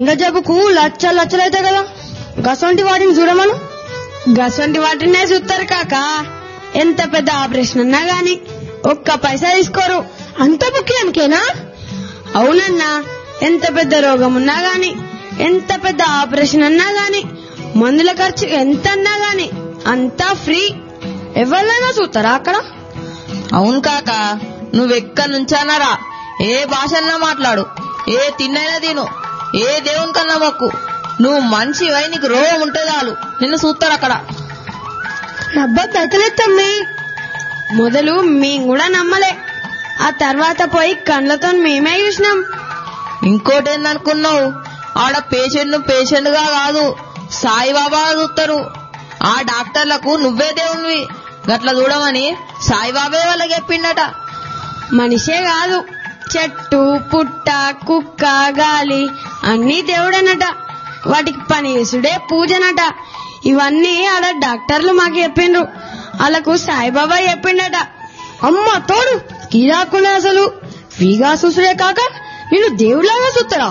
గుండె జబ్బుకు లచ్చ లచ్చలు అవుతాయి కదా గసంటి వాటిని చూడమను గసంటి వాటినే చూస్తారు కాక ఎంత పెద్ద ఆపరేషన్ అన్నా గాని ఒక్క పైసా తీసుకోరు అంత ముఖ్యానికేనా అవునన్నా ఎంత పెద్ద రోగం ఉన్నా గాని ఎంత పెద్ద ఆపరేషన్ అన్నా గాని మందుల ఖర్చు ఎంత అన్నా గాని అంతా ఫ్రీ ఎవరినైనా చూస్తారా అక్కడ అవును కాక నువ్వెక్కడి నుంచానరా ఏ భాషన్నా మాట్లాడు ఏ తిన్నైనా తిను ఏ దేవుని కన్నా మొక్కు నువ్వు మనిషివై నీకు రోగం ఉంటే చాలు నిన్ను చూస్తారు అక్కడ డబ్బా దక్కలేదు తమ్మి మొదలు మేం కూడా నమ్మలే ఆ తర్వాత పోయి కళ్ళతో మేమే చూసినాం ఇంకోటి ఏందనుకున్నావు ఆడ పేషెంట్ ను పేషెంట్ గా కాదు సాయిబాబా చూస్తారు ఆ డాక్టర్లకు నువ్వే దేవునివి గట్ల చూడమని సాయిబాబే వాళ్ళకి చెప్పిండట మనిషే కాదు చెట్టు పుట్ట కుక్క గాలి అన్నీ దేవుడనట వాటికి పని చేసుడే పూజనట ఇవన్నీ ఆడ డాక్టర్లు మాకు చెప్పిండ్రు వాళ్ళకు సాయిబాబా చెప్పిండట అమ్మ తోడు కిరాకులే అసలు ఫ్రీగా చూసుడే కాక నేను దేవుడిలాగా చూస్తారా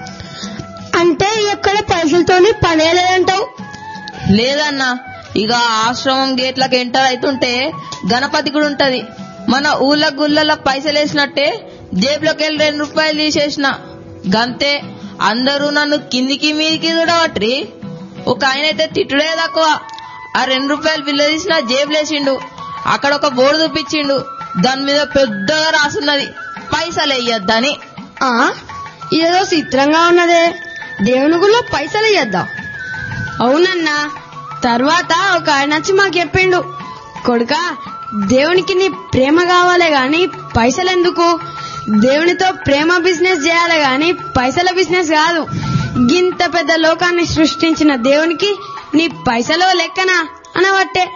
అంటే ఎక్కడ పైసలతోని పనే లేదంటావు లేదన్నా ఇక ఆశ్రమం గేట్లకు ఎంటర్ అవుతుంటే గణపతి కూడా ఉంటది మన ఊళ్ళ గుళ్ళ పైసలు వేసినట్టే జేబులోకి వెళ్ళి రెండు రూపాయలు తీసేసిన గంతే అందరూ నన్ను కిందికి మీదికి చూడవట్రి ఒక ఆయన అయితే తిట్టుడే తక్కువ ఆ రెండు రూపాయలు బిల్లు తీసిన జేబులేసిండు అక్కడ ఒక బోర్డు చూపించిండు దాని మీద పెద్దగా రాసున్నది పైసలు వేయొద్దని ఆ ఏదో చిత్రంగా ఉన్నదే దేవుని గుళ్ళో పైసలు ఇయ్యద్దా అవునన్నా తర్వాత ఒక ఆయన వచ్చి మాకు చెప్పిండు కొడుకా దేవునికి నీ ప్రేమ కావాలే గాని పైసలు ఎందుకు దేవునితో ప్రేమ బిజినెస్ చేయాలి గాని పైసల బిజినెస్ కాదు గింత పెద్ద లోకాన్ని సృష్టించిన దేవునికి నీ పైసలో లెక్కనా అనవట్టే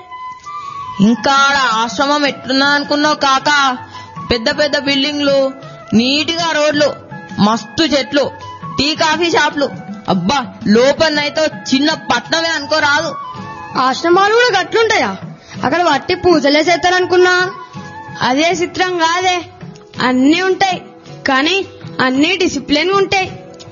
ఇంకా ఆడ ఆశ్రమం ఎట్లున్నా అనుకున్నావు కాక పెద్ద పెద్ద బిల్డింగ్లు నీటిగా రోడ్లు మస్తు చెట్లు టీ కాఫీ షాప్లు అబ్బా లోపలనైతే చిన్న పట్నమే అనుకోరాదు ఆశ్రమాలు కూడా గట్లుంటాయా అక్కడ వట్టి పూజలే చేస్తారనుకున్నా అదే చిత్రం కాదే అన్నీ ఉంటాయి కానీ అన్నీ డిసిప్లిన్ ఉంటాయి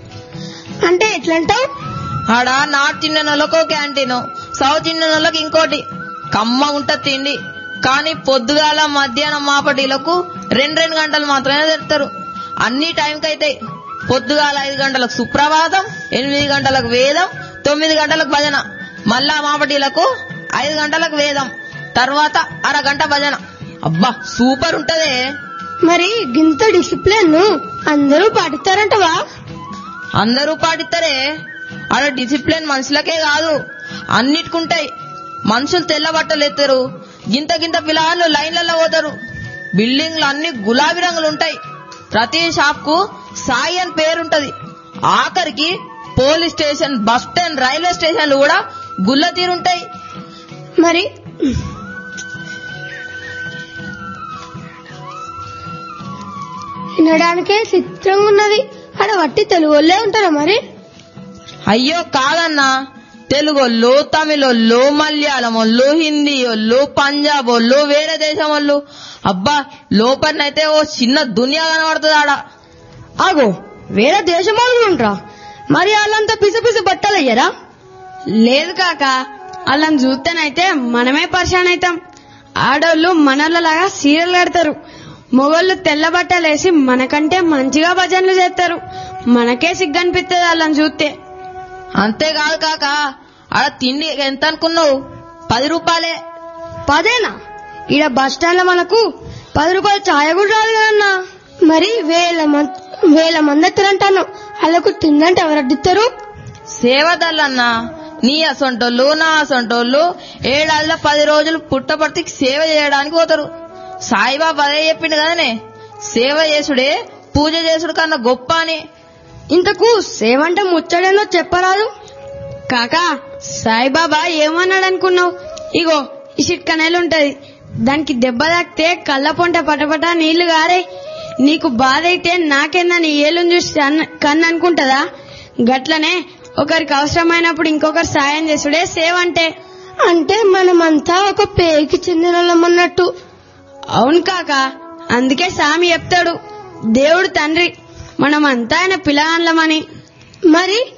అంటే ఎట్లంటావు ఆడ నార్త్ ఇండియన్ వాళ్ళకో క్యాంటీన్ సౌత్ ఇండియన్ వాళ్ళకి ఇంకోటి కమ్మ ఉంట తిండి కానీ పొద్దుగాల మధ్యాహ్నం మాపటీలకు రెండు రెండు గంటలు మాత్రమే తెస్తారు అన్ని టైంకి అయితే పొద్దుగాల ఐదు గంటలకు సుప్రభాతం ఎనిమిది గంటలకు వేదం తొమ్మిది గంటలకు భజన మళ్ళా మాపటీలకు ఐదు గంటలకు వేదం తర్వాత అరగంట భజన అబ్బా సూపర్ ఉంటదే మరి గింత డిసిప్లిన్ అందరూ పాటిస్తారంటవా అందరూ పాటిస్తారే ఆడ డిసిప్లిన్ మనుషులకే కాదు అన్నిటికుంటాయి మనుషులు తెల్ల బట్టలు ఎత్తారు గింత గింత పిల్లలు లైన్లలో పోతారు బిల్డింగ్లు అన్ని గులాబీ రంగులు ఉంటాయి ప్రతి షాప్ కు సాయి అని పేరుంటది ఆఖరికి police station bus stand railway స్టేషన్లు కూడా గుల్ల తీరుంటాయి మరి వినడానికే చిత్రంగా ఉన్నది ఆడ వట్టి తెలుగు వాళ్ళే ఉంటారా మరి అయ్యో కాదన్నా తెలుగోళ్ళు తమిళోళ్ళు మలయాళమోళ్ళు హిందీ వాళ్ళు పంజాబ్ వాళ్ళు వేరే దేశం వాళ్ళు అబ్బా లోపలనైతే ఓ చిన్న దునియా కనబడుతుంది ఆడ ఆగో వేరే దేశం వాళ్ళు ఉంటారా మరి వాళ్ళంతా పిసి పిసి బట్టలు అయ్యారా లేదు కాక వాళ్ళని చూస్తేనైతే మనమే పరిశాన్ అవుతాం ఆడోళ్ళు మనోళ్ళలాగా సీరియల్ కడతారు మొగోళ్ళు తెల్ల బట్టలేసి మనకంటే మంచిగా భజనలు చేస్తారు మనకే సిగ్గనిపిస్తుంది వాళ్ళని చూస్తే అంతేకాదు కాక ఆడ తిండి ఎంత అనుకున్నావు పది రూపాయలే పదేనా ఈడ బస్ స్టాండ్ లో మనకు పది రూపాయలు ఛాయ కూడా రాదు కదన్నా మరి వేల మంది వేల మంది ఎత్తారంటాను వాళ్ళకు తిందంటే ఎవరు అడ్డిస్తారు సేవదల్లన్నా నీ అసొంటోళ్ళు నా అసొంటోళ్ళు ఏడాదిలో పది రోజులు పుట్టపర్తికి సేవ చేయడానికి పోతారు సాయిబాబా అదే చెప్పిండు కదనే సేవ చేసుడే పూజ చేసుడు కన్నా గొప్ప అని ఇంతకు సేవంటే ముచ్చడేందో చెప్పరాదు కాకా సాయిబాబా ఏమన్నాడు అనుకున్నావు ఇగో ఈ చిట్కనేలు ఉంటది దానికి దెబ్బ తాకితే కళ్ళ పొంట పటపట నీళ్లు గారే నీకు బాధ అయితే నాకేందని ఏలుని చూసి అన్న- కన్ను అనుకుంటదా గట్లనే ఒకరికి అవసరమైనప్పుడు ఇంకొకరు సాయం చేసుడే సేవ అంటే అంటే మనమంతా ఒక పేరుకి చెందిన వాళ్ళమన్నట్టు అవును కాక అందుకే సామి చెప్తాడు దేవుడు తండ్రి మనమంతా ఆయన పిల్లగాన్లమని మరి